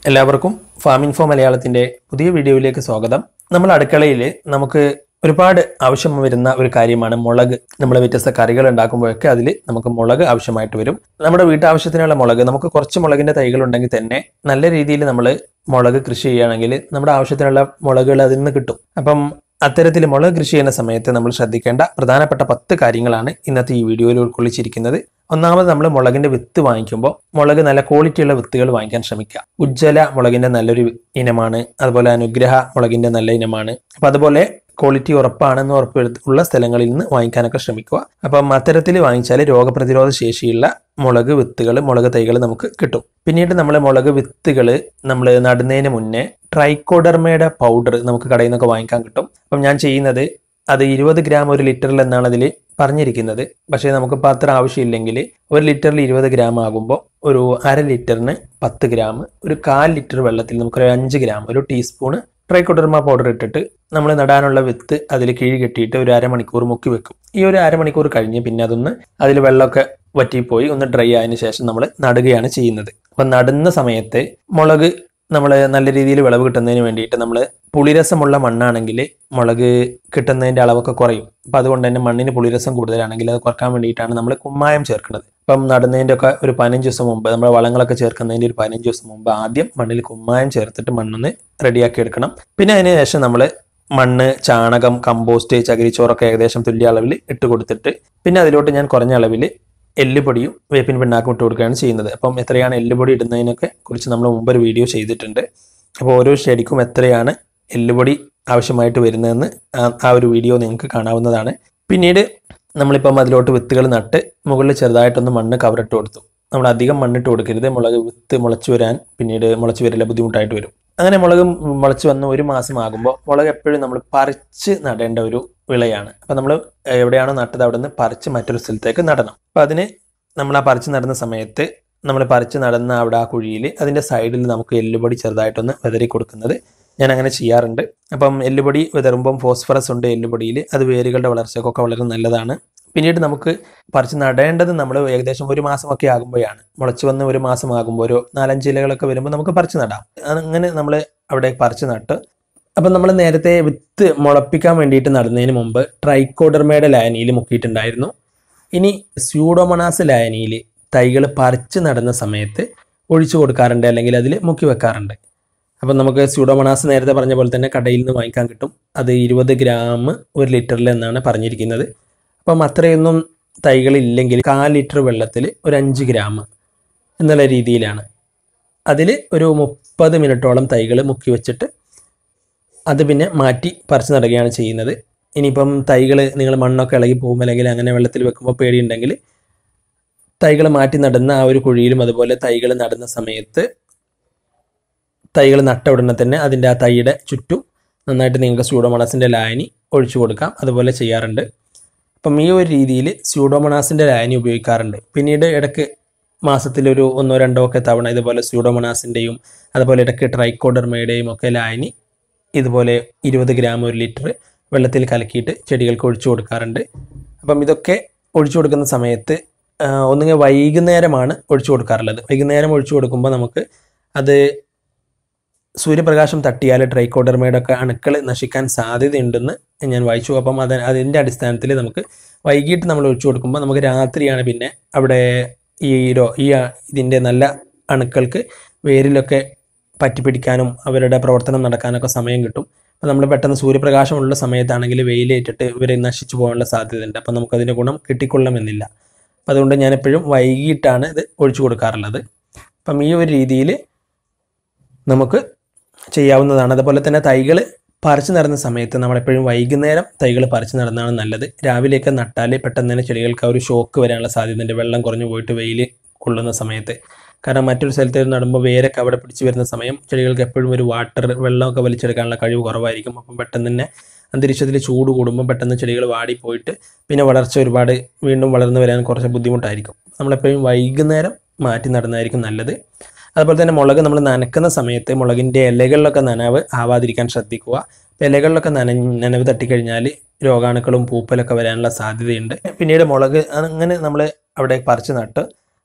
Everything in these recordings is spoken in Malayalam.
എല്ലാവർക്കും ഫാമിംഗ് ഫോർ മലയാളത്തിന്റെ പുതിയ വീഡിയോയിലേക്ക് സ്വാഗതം നമ്മൾ അടുക്കളയിൽ നമുക്ക് ഒരുപാട് ആവശ്യം വരുന്ന ഒരു കാര്യമാണ് മുളക് നമ്മൾ വ്യത്യസ്ത കറികൾ ഉണ്ടാക്കുമ്പോഴൊക്കെ അതിൽ നമുക്ക് മുളക് ആവശ്യമായിട്ട് വരും നമ്മുടെ വീട്ടാവശ്യത്തിനുള്ള മുളക് നമുക്ക് കുറച്ച് മുളകിന്റെ തൈകൾ ഉണ്ടെങ്കിൽ തന്നെ നല്ല രീതിയിൽ നമ്മൾ മുളക് കൃഷി ചെയ്യുകയാണെങ്കിൽ നമ്മുടെ ആവശ്യത്തിനുള്ള മുളകുകൾ അതിൽ നിന്ന് കിട്ടും അപ്പം അത്തരത്തിൽ മുളക് കൃഷി ചെയ്യുന്ന സമയത്ത് നമ്മൾ ശ്രദ്ധിക്കേണ്ട പ്രധാനപ്പെട്ട പത്ത് കാര്യങ്ങളാണ് ഇന്നത്തെ ഈ വീഡിയോയിൽ ഉൾക്കൊള്ളിച്ചിരിക്കുന്നത് ഒന്നാമത് നമ്മൾ മുളകിന്റെ വിത്ത് വാങ്ങിക്കുമ്പോൾ മുളക് നല്ല ക്വാളിറ്റിയുള്ള വിത്തുകൾ വാങ്ങിക്കാൻ ശ്രമിക്കുക ഉജ്ജ്വല മുളകിന്റെ നല്ലൊരു ഇനമാണ് അതുപോലെ അനുഗ്രഹ മുളകിന്റെ നല്ല ഇനമാണ് അപ്പൊ അതുപോലെ ക്വാളിറ്റി ഉറപ്പാണെന്ന് ഉറപ്പ് ഉള്ള സ്ഥലങ്ങളിൽ നിന്ന് വാങ്ങിക്കാനൊക്കെ ശ്രമിക്കുക അപ്പം അത്തരത്തിൽ വാങ്ങിച്ചാൽ രോഗപ്രതിരോധ ശേഷിയുള്ള മുളക് വിത്തുകൾ മുളക് തൈകൾ നമുക്ക് കിട്ടും പിന്നീട് നമ്മൾ മുളക് വിത്തുകൾ നമ്മൾ നടുന്നതിന് മുന്നേ ട്രൈക്കോഡർമയുടെ പൗഡർ നമുക്ക് കടയിൽ നിന്നൊക്കെ വാങ്ങിക്കാൻ കിട്ടും അപ്പം ഞാൻ ചെയ്യുന്നത് അത് ഇരുപത് ഗ്രാം ഒരു ലിറ്ററിൽ എന്നാണ് അതിൽ പറഞ്ഞിരിക്കുന്നത് പക്ഷേ നമുക്കിപ്പോൾ അത്ര ആവശ്യമില്ലെങ്കിൽ ഒരു ലിറ്ററിൽ ഇരുപത് ഗ്രാം ആകുമ്പോൾ ഒരു അര ലിറ്ററിന് പത്ത് ഗ്രാം ഒരു കാൽ ലിറ്റർ വെള്ളത്തിൽ നമുക്കൊരു അഞ്ച് ഗ്രാം ഒരു ടീസ്പൂണ് ട്രൈക്കോഡർമ പൗഡർ ഇട്ടിട്ട് നമ്മൾ നടാനുള്ള വിത്ത് അതിൽ കിഴി കെട്ടിയിട്ട് ഒരു അരമണിക്കൂർ മുക്കി വെക്കും ഈ ഒരു അരമണിക്കൂർ കഴിഞ്ഞ് പിന്നെ അതൊന്ന് അതിൽ വെള്ളമൊക്കെ വറ്റിപ്പോയി ഒന്ന് ഡ്രൈ ആയതിനു ശേഷം നമ്മൾ നടുകയാണ് ചെയ്യുന്നത് അപ്പം നടുന്ന സമയത്ത് മുളക് നമ്മൾ നല്ല രീതിയിൽ വിളവ് കിട്ടുന്നതിന് വേണ്ടിയിട്ട് നമ്മൾ പുളിരസമുള്ള മണ്ണാണെങ്കിൽ മുളക് കിട്ടുന്നതിൻ്റെ അളവൊക്കെ കുറയും അപ്പം അതുകൊണ്ട് തന്നെ മണ്ണിന് പുളിരസം കൂടുതലാണെങ്കിൽ അത് കുറക്കാൻ വേണ്ടിയിട്ടാണ് നമ്മൾ കുമ്മായം ചേർക്കുന്നത് ഇപ്പം നടുന്നതിൻ്റെ ഒക്കെ ഒരു പതിനഞ്ച് ദിവസം മുമ്പ് നമ്മൾ വളങ്ങളൊക്കെ ചേർക്കുന്നതിൻ്റെ ഒരു പതിനഞ്ച് ദിവസം മുമ്പ് ആദ്യം മണ്ണിൽ കുമ്മായം ചേർത്തിട്ട് മണ്ണൊന്ന് റെഡിയാക്കി എടുക്കണം പിന്നെ അതിന് ശേഷം നമ്മൾ മണ്ണ് ചാണകം കമ്പോസ്റ്റ് ചകിരിച്ചോറൊക്കെ ഏകദേശം തുല്യ അളവിൽ ഇട്ട് കൊടുത്തിട്ട് പിന്നെ അതിലോട്ട് ഞാൻ കുറഞ്ഞ അളവിൽ എല്ലുപൊടിയും വേപ്പിൻ പിണ്ണാക്കും ഇട്ട് കൊടുക്കുകയാണ് ചെയ്യുന്നത് അപ്പം എത്രയാണ് എല്ലുപൊടി ഇടുന്നതിനൊക്കെ കുറിച്ച് നമ്മൾ മുമ്പ് ഒരു വീഡിയോ ചെയ്തിട്ടുണ്ട് അപ്പോൾ ഓരോ ചെടിക്കും എത്രയാണ് എല്ലുപൊടി ആവശ്യമായിട്ട് വരുന്നതെന്ന് ആ- ആ ഒരു വീഡിയോ നിങ്ങൾക്ക് കാണാവുന്നതാണ് പിന്നീട് നമ്മളിപ്പം അതിലോട്ട് വിത്തുകൾ നട്ട് മുകളിൽ ചെറുതായിട്ടൊന്ന് മണ്ണ് കവറിട്ട് കൊടുത്തു നമ്മൾ അധികം മണ്ണിട്ട് കൊടുക്കരുത് മുളക് വിത്ത് മുളച്ചു വരാൻ പിന്നീട് മുളച്ചു വരില്ല ബുദ്ധിമുട്ടായിട്ട് വരും അങ്ങനെ മുളക് മുളച്ചു വന്ന് ഒരു മാസം ആകുമ്പോൾ മുളക് എപ്പോഴും നമ്മൾ പറിച്ച് നടേണ്ട ഒരു വിളയാണ് അപ്പം നമ്മൾ എവിടെയാണോ നട്ടത് അവിടെ നിന്ന് പറിച്ച് മറ്റൊരു സ്ഥലത്തേക്ക് നടണം അപ്പം അതിന് നമ്മൾ ആ പറിച്ച് നടുന്ന സമയത്ത് നമ്മൾ പറിച്ച് നടന്ന അവിടെ ആ കുഴിയിൽ അതിൻ്റെ സൈഡിൽ നമുക്ക് എല്ലുപൊടി ചെറുതായിട്ടൊന്ന് വിതറി കൊടുക്കുന്നത് ഞാൻ അങ്ങനെ ചെയ്യാറുണ്ട് അപ്പം എല്ലുപൊടി വിതറുമ്പം ഫോസ്ഫറസ് ഉണ്ട് എല്ലുപൊടിയിൽ അത് വേരുകളുടെ വളർച്ചയ്ക്കൊക്കെ വളരെ നല്ലതാണ് പിന്നീട് നമുക്ക് പറിച്ച് നടേണ്ടത് നമ്മൾ ഏകദേശം ഒരു മാസമൊക്കെ ആകുമ്പോഴാണ് മുളച്ചു വന്ന് ഒരു മാസം ആകുമ്പോൾ ഒരു നാലഞ്ച് ഇലകളൊക്കെ വരുമ്പോൾ നമുക്ക് പറിച്ച് നടാം അങ്ങനെ നമ്മൾ അവിടെ പറിച്ച് നട്ട് അപ്പം നമ്മൾ നേരത്തെ വിത്ത് മുളപ്പിക്കാൻ വേണ്ടിയിട്ട് നടുന്നതിന് മുമ്പ് ട്രൈക്കോഡർമയുടെ ലായനിയിൽ മുക്കിയിട്ടുണ്ടായിരുന്നു ഇനി സ്യൂഡോമണാസ് ലായനിയിൽ തൈകൾ പറിച്ച് നടുന്ന സമയത്ത് ഒഴിച്ചു കൊടുക്കാറുണ്ട് അല്ലെങ്കിൽ അതിൽ മുക്കി വെക്കാറുണ്ട് അപ്പം നമുക്ക് സ്യൂഡോമണാസ് നേരത്തെ പറഞ്ഞ പോലെ തന്നെ കടയിൽ നിന്ന് വാങ്ങിക്കാൻ കിട്ടും അത് ഇരുപത് ഗ്രാം ഒരു ലിറ്ററിൽ എന്നാണ് പറഞ്ഞിരിക്കുന്നത് അപ്പം അത്രയൊന്നും തൈകളില്ലെങ്കിൽ കാൽ ലിറ്റർ വെള്ളത്തിൽ ഒരു അഞ്ച് ഗ്രാം എന്നുള്ള രീതിയിലാണ് അതിൽ ഒരു മുപ്പത് മിനിറ്റോളം തൈകൾ മുക്കി വെച്ചിട്ട് അത് പിന്നെ മാറ്റി പറിച്ച് നടുകയാണ് ചെയ്യുന്നത് ഇനിയിപ്പം തൈകൾ നിങ്ങൾ മണ്ണൊക്കെ ഇളകി പോകും അല്ലെങ്കിൽ അങ്ങനെ വെള്ളത്തിൽ വെക്കുമ്പോൾ പേടിയുണ്ടെങ്കിൽ തൈകൾ മാറ്റി നടുന്ന ആ ഒരു കുഴിയിലും അതുപോലെ തൈകൾ നടുന്ന സമയത്ത് തൈകൾ നട്ട ഉടനെ തന്നെ അതിൻ്റെ ആ തൈയുടെ ചുറ്റും നന്നായിട്ട് നിങ്ങൾക്ക് സ്യൂഡോമണാസിൻ്റെ ലായനി ഒഴിച്ചു കൊടുക്കാം അതുപോലെ ചെയ്യാറുണ്ട് അപ്പം ഈ ഒരു രീതിയിൽ സ്യൂഡോമണാസിൻ്റെ ലായനി ഉപയോഗിക്കാറുണ്ട് പിന്നീട് ഇടയ്ക്ക് മാസത്തിലൊരു ഒന്നോ രണ്ടോ ഒക്കെ തവണ ഇതുപോലെ സ്യൂഡോമണാസിൻ്റെയും അതുപോലെ ഇടയ്ക്ക് ട്രൈക്കോഡർമയുടെയും ഒക്കെ ലായനി ഇതുപോലെ ഇരുപത് ഗ്രാം ഒരു ലിറ്റർ വെള്ളത്തിൽ കലക്കിയിട്ട് ചെടികൾക്ക് ഒഴിച്ചു കൊടുക്കാറുണ്ട് അപ്പം ഇതൊക്കെ ഒഴിച്ചു കൊടുക്കുന്ന സമയത്ത് ആ, ഒന്നുകിൽ വൈകുന്നേരമാണ് ഒഴിച്ചു കൊടുക്കാറുള്ളത് വൈകുന്നേരം ഒഴിച്ചു കൊടുക്കുമ്പോൾ നമുക്ക് അത് സൂര്യപ്രകാശം തട്ടിയാൽ ട്രൈക്കോഡർമയുടെ ഒക്കെ അണുക്കൾ നശിക്കാൻ സാധ്യതയുണ്ടെന്ന് ഞാൻ വായിച്ചു അപ്പം അത് അതിൻ്റെ അടിസ്ഥാനത്തിൽ നമുക്ക് വൈകിട്ട് നമ്മൾ ഒഴിച്ചു കൊടുക്കുമ്പോൾ നമുക്ക് രാത്രിയാണ് പിന്നെ അവിടെ ഈ രോ ഈ ആ- ഇതിൻ്റെ നല്ല അണുക്കൾക്ക് വേരിലൊക്കെ പറ്റിപ്പിടിക്കാനും അവരുടെ പ്രവർത്തനം നടക്കാനൊക്കെ സമയം കിട്ടും അപ്പം നമ്മൾ പെട്ടെന്ന് സൂര്യപ്രകാശമുള്ള സമയത്താണെങ്കിൽ വെയിലേറ്റിട്ട് ഇവരെ നശിച്ചു പോകാനുള്ള സാധ്യതയുണ്ട് അപ്പം നമുക്കതിൻ്റെ ഗുണം കിട്ടിക്കൊള്ളണമെന്നില്ല അപ്പം അതുകൊണ്ട് ഞാൻ എപ്പോഴും വൈകിട്ടാണ് ഇത് ഒഴിച്ചു കൊടുക്കാറുള്ളത് അപ്പം ഈ ഒരു രീതിയിൽ നമുക്ക് ചെയ്യാവുന്നതാണ് അതുപോലെ തന്നെ തൈകൾ പറിച്ചു നടുന്ന സമയത്ത് നമ്മളെപ്പോഴും വൈകുന്നേരം തൈകൾ പറിച്ചു നടന്നതാണ് നല്ലത് രാവിലെയൊക്കെ നട്ടാൽ പെട്ടെന്ന് തന്നെ ചെടികൾക്ക് ആ ഒരു ഷോക്ക് വരാനുള്ള സാധ്യതയുണ്ട് വെള്ളം കുറഞ്ഞു പോയിട്ട് വെയിൽ കൊള്ളുന്ന സമയത്ത് കാരണം മറ്റൊരു സ്ഥലത്ത് നടുമ്പോൾ വേരൊക്കെ അവിടെ പിടിച്ച് വരുന്ന സമയം ചെടികൾക്ക് എപ്പോഴും ഒരു വാട്ടർ വെള്ളമൊക്കെ വലിച്ചെടുക്കാനുള്ള കഴിവ് കുറവായിരിക്കും അപ്പം പെട്ടെന്ന് തന്നെ അന്തരീക്ഷത്തിൽ ചൂട് കൂടുമ്പോൾ പെട്ടെന്ന് ചെടികൾ വാടിപ്പോയിട്ട് പിന്നെ വളർച്ച ഒരുപാട് വീണ്ടും വളർന്നു വരാൻ കുറച്ച് ബുദ്ധിമുട്ടായിരിക്കും നമ്മളെപ്പോഴും വൈകുന്നേരം മാറ്റി നടുന്നതായിരിക്കും നല്ലത് അതുപോലെ തന്നെ മുളക് നമ്മൾ നനക്കുന്ന സമയത്ത് മുളകിൻ്റെ ഇലകളിലൊക്കെ നനവ് ആവാതിരിക്കാൻ ശ്രദ്ധിക്കുക ഇപ്പം ഇലകളിലൊക്കെ നന നനവ് തട്ടിക്കഴിഞ്ഞാൽ രോഗാണുക്കളും പൂപ്പലൊക്കെ വരാനുള്ള സാധ്യതയുണ്ട് പിന്നീട് മുളക് അങ്ങനെ നമ്മൾ അവിടെ പറിച്ച് നട്ട്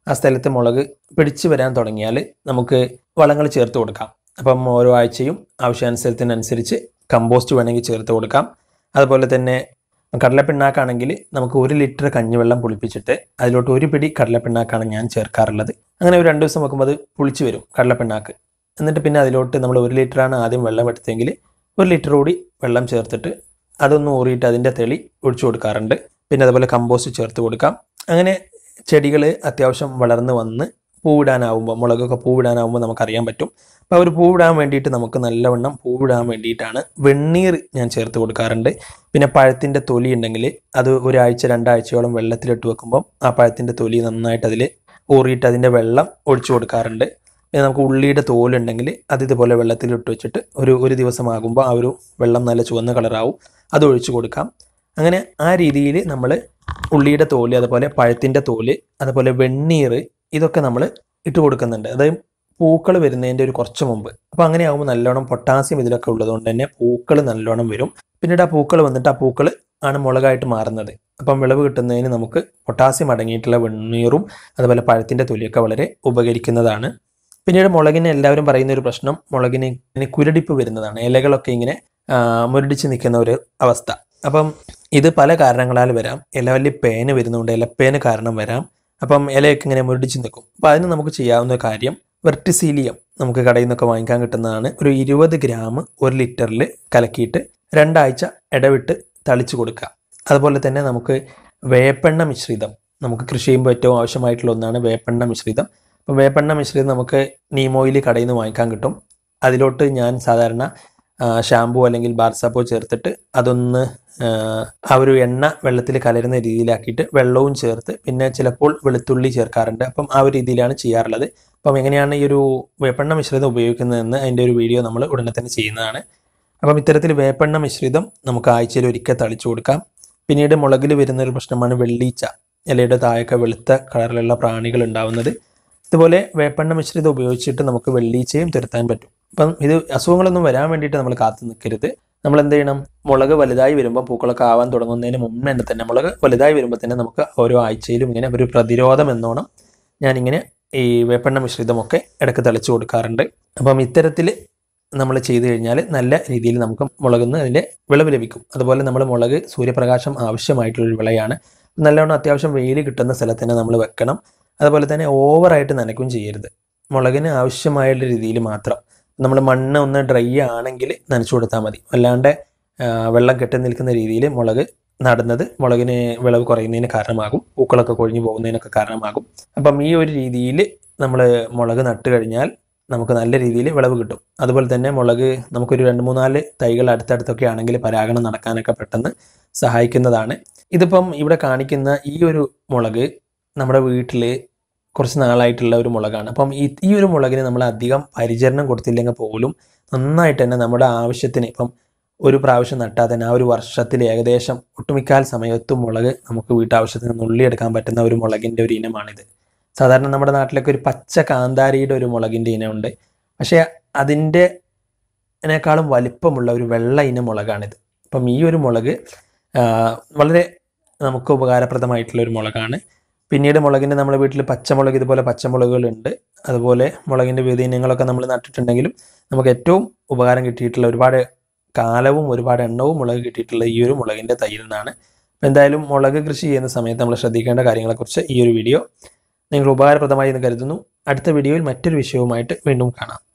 ആ സ്ഥലത്ത് മുളക് പിടിച്ചു വരാൻ തുടങ്ങിയാൽ നമുക്ക് വളങ്ങൾ ചേർത്ത് കൊടുക്കാം അപ്പം ഓരോ ആഴ്ചയും ആവശ്യാനുസരത്തിനനുസരിച്ച് കമ്പോസ്റ്റ് വേണമെങ്കിൽ ചേർത്ത് കൊടുക്കാം അതുപോലെ തന്നെ കടലപ്പിണ്ണാക്കാണെങ്കിൽ നമുക്ക് ഒരു ലിറ്റർ കഞ്ഞിവെള്ളം പുളിപ്പിച്ചിട്ട് അതിലോട്ട് ഒരു പിടി കടലപ്പിണ്ണാക്കാണ് ഞാൻ ചേർക്കാറുള്ളത് അങ്ങനെ ഒരു രണ്ട് ദിവസം വെക്കുമ്പോൾ അത് പുളിച്ച് വരും കടലപ്പിണ്ണാക്ക് എന്നിട്ട് പിന്നെ അതിലോട്ട് നമ്മൾ ഒരു ലിറ്ററാണ് ആദ്യം വെള്ളം എടുത്തെങ്കിൽ ഒരു ലിറ്റർ കൂടി വെള്ളം ചേർത്തിട്ട് അതൊന്ന് ഊറിയിട്ട് അതിൻ്റെ തെളി ഒഴിച്ചു കൊടുക്കാറുണ്ട് പിന്നെ അതുപോലെ കമ്പോസ്റ്റ് ചേർത്ത് കൊടുക്കാം അങ്ങനെ ചെടികൾ അത്യാവശ്യം വളർന്ന് വന്ന് പൂവിടാനാവുമ്പോൾ മുളകൊക്കെ പൂവിടാനാവുമ്പോൾ നമുക്കറിയാൻ പറ്റും അപ്പോൾ ഒരു പൂവിടാൻ വേണ്ടിയിട്ട് നമുക്ക് നല്ലവണ്ണം പൂവിടാൻ വേണ്ടിയിട്ടാണ് വെണ്ണീർ ഞാൻ ചേർത്ത് കൊടുക്കാറുണ്ട് പിന്നെ പഴത്തിൻ്റെ തൊലി ഉണ്ടെങ്കിൽ അത് ഒരാഴ്ച രണ്ടാഴ്ചയോളം വെള്ളത്തിലിട്ട് വെക്കുമ്പോൾ ആ പഴത്തിൻ്റെ തൊലി നന്നായിട്ട് അതിൽ ഊറിയിട്ട് അതിൻ്റെ വെള്ളം ഒഴിച്ചു കൊടുക്കാറുണ്ട് പിന്നെ നമുക്ക് ഉള്ളിയുടെ തോലുണ്ടെങ്കിൽ അത് ഇതുപോലെ വെള്ളത്തിലിട്ട് വെച്ചിട്ട് ഒരു ഒരു ദിവസമാകുമ്പോൾ ആ ഒരു വെള്ളം നല്ല ചുവന്ന കളറാവും അത് ഒഴിച്ചു കൊടുക്കാം അങ്ങനെ ആ രീതിയിൽ നമ്മൾ ഉള്ളിയുടെ തോല് അതുപോലെ പഴത്തിൻ്റെ തോല് അതുപോലെ വെണ്ണീർ ഇതൊക്കെ നമ്മൾ ഇട്ട് കൊടുക്കുന്നുണ്ട് അത് പൂക്കൾ വരുന്നതിൻ്റെ ഒരു കുറച്ച് മുമ്പ് അപ്പോൾ അങ്ങനെ ആകുമ്പോൾ നല്ലോണം പൊട്ടാസ്യം ഇതിലൊക്കെ ഉള്ളതുകൊണ്ട് തന്നെ പൂക്കൾ നല്ലോണം വരും പിന്നീട് ആ പൂക്കൾ വന്നിട്ട് ആ പൂക്കൾ ആണ് മുളകായിട്ട് മാറുന്നത് അപ്പം വിളവ് കിട്ടുന്നതിന് നമുക്ക് പൊട്ടാസ്യം അടങ്ങിയിട്ടുള്ള വെണ്ണീറും അതുപോലെ പഴത്തിൻ്റെ തൊലിയൊക്കെ വളരെ ഉപകരിക്കുന്നതാണ് പിന്നീട് മുളകിന് എല്ലാവരും പറയുന്ന ഒരു പ്രശ്നം മുളകിന് ഇങ്ങനെ കുരടിപ്പ് വരുന്നതാണ് ഇലകളൊക്കെ ഇങ്ങനെ ആ, മുരടിച്ച് നിൽക്കുന്ന ഒരു അവസ്ഥ അപ്പം ഇത് പല കാരണങ്ങളാൽ വരാം ഇലവല്ലി പേന് വരുന്നതുകൊണ്ട് ഇലപ്പേന് കാരണം വരാം അപ്പം ഇലയൊക്കെ ഇങ്ങനെ മുരടിച്ച് നിൽക്കും അപ്പം അതിന് നമുക്ക് ചെയ്യാവുന്ന കാര്യം വെർട്ടിസീലിയം നമുക്ക് കടയിൽ നിന്നൊക്കെ വാങ്ങിക്കാൻ കിട്ടുന്നതാണ് ഒരു ഇരുപത് ഗ്രാം ഒരു ലിറ്ററിൽ കലക്കിയിട്ട് രണ്ടാഴ്ച ഇടവിട്ട് തളിച്ചു കൊടുക്കുക അതുപോലെ തന്നെ നമുക്ക് വേപ്പെണ്ണ മിശ്രിതം നമുക്ക് കൃഷി ചെയ്യുമ്പോൾ ഏറ്റവും ആവശ്യമായിട്ടുള്ള ഒന്നാണ് വേപ്പെണ്ണ മിശ്രിതം അപ്പം വേപ്പെണ്ണ മിശ്രിതം നമുക്ക് നീമോയിൽ കടയിൽ നിന്ന് വാങ്ങിക്കാൻ കിട്ടും അതിലോട്ട് ഞാൻ സാധാരണ ഷാമ്പു അല്ലെങ്കിൽ ബാർസാപ്പോ ചേർത്തിട്ട് അതൊന്ന് ആ, ആ ഒരു എണ്ണ വെള്ളത്തിൽ കലരുന്ന രീതിയിലാക്കിയിട്ട് വെള്ളവും ചേർത്ത് പിന്നെ ചിലപ്പോൾ വെളുത്തുള്ളി ചേർക്കാറുണ്ട് അപ്പം ആ ഒരു രീതിയിലാണ് ചെയ്യാറുള്ളത് അപ്പം എങ്ങനെയാണ് ഈ ഒരു വേപ്പെണ്ണ മിശ്രിതം ഉപയോഗിക്കുന്നതെന്ന് അതിൻ്റെ ഒരു വീഡിയോ നമ്മൾ ഉടനെ തന്നെ ചെയ്യുന്നതാണ് അപ്പം ഇത്തരത്തിൽ വേപ്പെണ്ണ മിശ്രിതം നമുക്ക് ആഴ്ചയിൽ ഒരിക്കൽ തളിച്ചു കൊടുക്കാം പിന്നീട് മുളകിൽ വരുന്ന ഒരു പ്രശ്നമാണ് വെള്ളീച്ച ഇലയുടെ താഴൊക്കെ വെളുത്ത കളറിലുള്ള പ്രാണികൾ ഉണ്ടാവുന്നത് ഇതുപോലെ വേപ്പെണ്ണ മിശ്രിതം ഉപയോഗിച്ചിട്ട് നമുക്ക് വെള്ളീച്ചയും തിരുത്താൻ പറ്റും അപ്പം ഇത് അസുഖങ്ങളൊന്നും വരാൻ വേണ്ടിയിട്ട് നമ്മൾ കാത്തു നിൽക്കരുത് നമ്മൾ എന്ത് ചെയ്യണം മുളക് വലുതായി വരുമ്പോൾ പൂക്കളൊക്കെ ആവാൻ തുടങ്ങുന്നതിന് മുമ്പ് തന്നെ തന്നെ മുളക് വലുതായി വരുമ്പോൾ തന്നെ നമുക്ക് ഓരോ ആഴ്ചയിലും ഇങ്ങനെ ഒരു പ്രതിരോധം എന്നോണം ഞാനിങ്ങനെ ഈ വേപ്പെണ്ണ മിശ്രിതമൊക്കെ ഇടയ്ക്ക് തളിച്ചു കൊടുക്കാറുണ്ട് അപ്പം ഇത്തരത്തിൽ നമ്മൾ ചെയ്തു കഴിഞ്ഞാൽ നല്ല രീതിയിൽ നമുക്ക് മുളകിൽ നിന്ന് അതിൻ്റെ വിളവ് ലഭിക്കും അതുപോലെ നമ്മൾ മുളക് സൂര്യപ്രകാശം ആവശ്യമായിട്ടുള്ളൊരു വിളയാണ് നല്ലവണ്ണം അത്യാവശ്യം വെയിൽ കിട്ടുന്ന സ്ഥലത്ത് തന്നെ നമ്മൾ വെക്കണം അതുപോലെ തന്നെ ഓവറായിട്ട് നനയ്ക്കും ചെയ്യരുത് മുളകിന് ആവശ്യമായുള്ള രീതിയിൽ മാത്രം നമ്മൾ മണ്ണ് ഒന്ന് ഡ്രൈ ആണെങ്കിൽ നനച്ചു കൊടുത്താൽ മതി അല്ലാണ്ട് ആ, വെള്ളം കെട്ടി നിൽക്കുന്ന രീതിയിൽ മുളക് നടുന്നത് മുളകിന് വിളവ് കുറയുന്നതിന് കാരണമാകും പൂക്കളൊക്കെ കൊഴിഞ്ഞു പോകുന്നതിനൊക്കെ കാരണമാകും അപ്പം ഈ ഒരു രീതിയിൽ നമ്മൾ മുളക് നട്ട് കഴിഞ്ഞാൽ നമുക്ക് നല്ല രീതിയിൽ വിളവ് കിട്ടും അതുപോലെ തന്നെ മുളക് നമുക്കൊരു രണ്ട് മൂന്നാല് തൈകൾ അടുത്തടുത്തൊക്കെ ആണെങ്കിൽ പരാഗണം നടക്കാനൊക്കെ പെട്ടെന്ന് സഹായിക്കുന്നതാണ് ഇതിപ്പം ഇവിടെ കാണിക്കുന്ന ഈ ഒരു മുളക് നമ്മുടെ വീട്ടിൽ കുറച്ച് നാളായിട്ടുള്ള ഒരു മുളകാണ് അപ്പം ഈ ഈ ഒരു മുളകിന് നമ്മൾ അധികം പരിചരണം കൊടുത്തില്ലെങ്കിൽ പോലും നന്നായിട്ട് തന്നെ നമ്മുടെ ആവശ്യത്തിന് ഇപ്പം ഒരു പ്രാവശ്യം നട്ടാൽ തന്നെ ആ ഒരു വർഷത്തിൽ ഏകദേശം ഒട്ടുമിക്കാൽ സമയത്തും മുളക് നമുക്ക് വീട്ടാവശ്യത്തിന് നുള്ളിയെടുക്കാൻ പറ്റുന്ന ഒരു മുളകിൻ്റെ ഒരു ഇനമാണിത് സാധാരണ നമ്മുടെ നാട്ടിലൊക്കെ ഒരു പച്ച കാന്താരിയുടെ ഒരു മുളകിൻ്റെ ഇനമുണ്ട് പക്ഷേ അതിൻ്റെ അതിനേക്കാളും വലിപ്പമുള്ള ഒരു വെള്ള ഇനം മുളകാണിത് അപ്പം ഈ ഒരു മുളക് ആ, വളരെ നമുക്ക് ഉപകാരപ്രദമായിട്ടുള്ള ഒരു മുളകാണ് പിന്നീട് മുളകിൻ്റെ നമ്മുടെ വീട്ടിൽ പച്ചമുളക് ഇതുപോലെ പച്ചമുളകുകളുണ്ട് അതുപോലെ മുളകിൻ്റെ വിവിധ ഇനങ്ങളൊക്കെ നമ്മൾ നട്ടിട്ടുണ്ടെങ്കിലും നമുക്ക് ഏറ്റവും ഉപകാരം കിട്ടിയിട്ടുള്ള ഒരുപാട് കാലവും ഒരുപാട് എണ്ണവും മുളക് കിട്ടിയിട്ടുള്ള ഈ ഒരു മുളകിൻ്റെ തൈയിൽ നിന്നാണ് അപ്പോൾ എന്തായാലും മുളക് കൃഷി ചെയ്യുന്ന സമയത്ത് നമ്മൾ ശ്രദ്ധിക്കേണ്ട കാര്യങ്ങളെക്കുറിച്ച് ഈ ഒരു വീഡിയോ നിങ്ങൾ ഉപകാരപ്രദമായി എന്ന് കരുതുന്നു അടുത്ത വീഡിയോയിൽ മറ്റൊരു വിഷയവുമായിട്ട് വീണ്ടും കാണാം